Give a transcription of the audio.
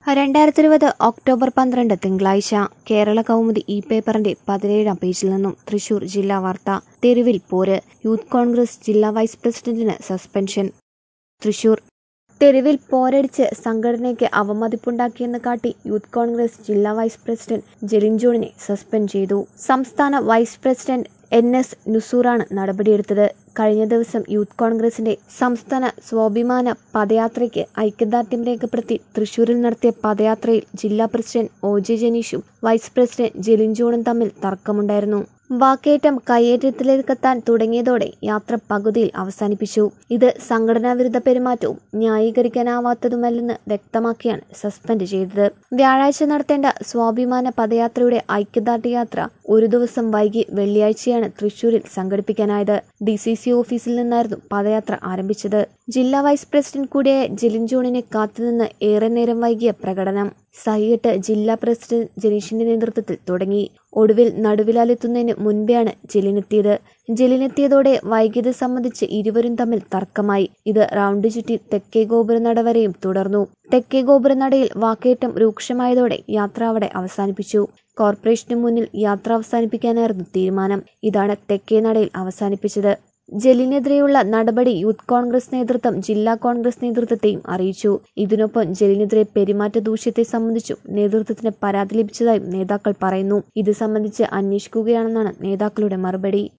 രണ്ടായിരത്തി ഇരുപത് ഒക്ടോബർ പന്ത്രണ്ട് തിങ്കളാഴ്ച കേരള കൗമുദി ഇ പേപ്പറിന്റെ പതിനേഴാം പേജിൽ നിന്നും തൃശൂർ ജില്ലാ വാർത്ത തെരുവിൽ പോര് യൂത്ത് കോൺഗ്രസ് ജില്ലാ വൈസ് പ്രസിഡന്റിന് സസ്പെൻഷൻ തൃശൂർ തെരുവിൽ പോരടിച്ച് സംഘടനയ്ക്ക് അവമതിപ്പുണ്ടാക്കിയെന്ന് കാട്ടി യൂത്ത് കോൺഗ്രസ് ജില്ലാ വൈസ് പ്രസിഡന്റ് ജെലിൻ ജോണിനെ സസ്പെൻഡ് ചെയ്തു സംസ്ഥാന വൈസ് പ്രസിഡന്റ് എൻ എസ് നുസൂറാണ് നടപടിയെടുത്തത് കഴിഞ്ഞ ദിവസം യൂത്ത് കോൺഗ്രസിന്റെ സംസ്ഥാന സ്വാഭിമാന പദയാത്രയ്ക്ക് ഐക്യദാർഢ്യം രേഖപ്പെടുത്തി തൃശൂരിൽ നടത്തിയ പദയാത്രയിൽ ജില്ലാ പ്രസിഡന്റ് ഒ ജെ ജനീഷും വൈസ് പ്രസിഡന്റ് ജെലിൻ ജോണും തമ്മിൽ തർക്കമുണ്ടായിരുന്നു വാക്കേറ്റം കയ്യേറ്റത്തിലേക്കെത്താൻ തുടങ്ങിയതോടെ യാത്ര പകുതിയിൽ അവസാനിപ്പിച്ചു ഇത് സംഘടനാ വിരുദ്ധ പെരുമാറ്റവും ന്യായീകരിക്കാനാവാത്തതുമല്ലെന്ന് വ്യക്തമാക്കിയാണ് സസ്പെൻഡ് ചെയ്തത് വ്യാഴാഴ്ച നടത്തേണ്ട സ്വാഭിമാന പദയാത്രയുടെ ഐക്യദാർഢ്യ യാത്ര ഒരു ദിവസം വൈകി വെള്ളിയാഴ്ചയാണ് തൃശൂരിൽ സംഘടിപ്പിക്കാനായത് ഡി സി സി ഓഫീസിൽ നിന്നായിരുന്നു പദയാത്ര ആരംഭിച്ചത് ജില്ലാ വൈസ് പ്രസിഡന്റ് കൂടിയായ ജെലിൻ ജോണിനെ കാത്തുനിന്ന് ഏറെ നേരം വൈകിയ പ്രകടനം സഹിയിട്ട് ജില്ലാ പ്രസിഡന്റ് ജനീഷിന്റെ നേതൃത്വത്തിൽ തുടങ്ങി ഒടുവിൽ നടുവിലാലെത്തുന്നതിന് മുൻപെയാണ് ജലിനെത്തിയത് ജലിനെത്തിയതോടെ വൈകിയത് സംബന്ധിച്ച് ഇരുവരും തമ്മിൽ തർക്കമായി ഇത് റൗണ്ട് ചുറ്റി തെക്കേ ഗോപുരനട വരെയും തുടർന്നു തെക്കേ ഗോപുരനടയിൽ വാക്കേറ്റം രൂക്ഷമായതോടെ യാത്ര അവിടെ അവസാനിപ്പിച്ചു കോർപ്പറേഷനു മുന്നിൽ യാത്ര അവസാനിപ്പിക്കാനായിരുന്നു തീരുമാനം ഇതാണ് തെക്കേ നടയിൽ അവസാനിപ്പിച്ചത് ജലിനെതിരെയുള്ള നടപടി യൂത്ത് കോൺഗ്രസ് നേതൃത്വം ജില്ലാ കോൺഗ്രസ് നേതൃത്വത്തെയും അറിയിച്ചു ഇതിനൊപ്പം ജലിനെതിരെ പെരുമാറ്റ ദൂഷ്യത്തെ സംബന്ധിച്ചും നേതൃത്വത്തിന് പരാതി ലഭിച്ചതായും നേതാക്കൾ പറയുന്നു ഇത് സംബന്ധിച്ച് അന്വേഷിക്കുകയാണെന്നാണ് നേതാക്കളുടെ മറുപടി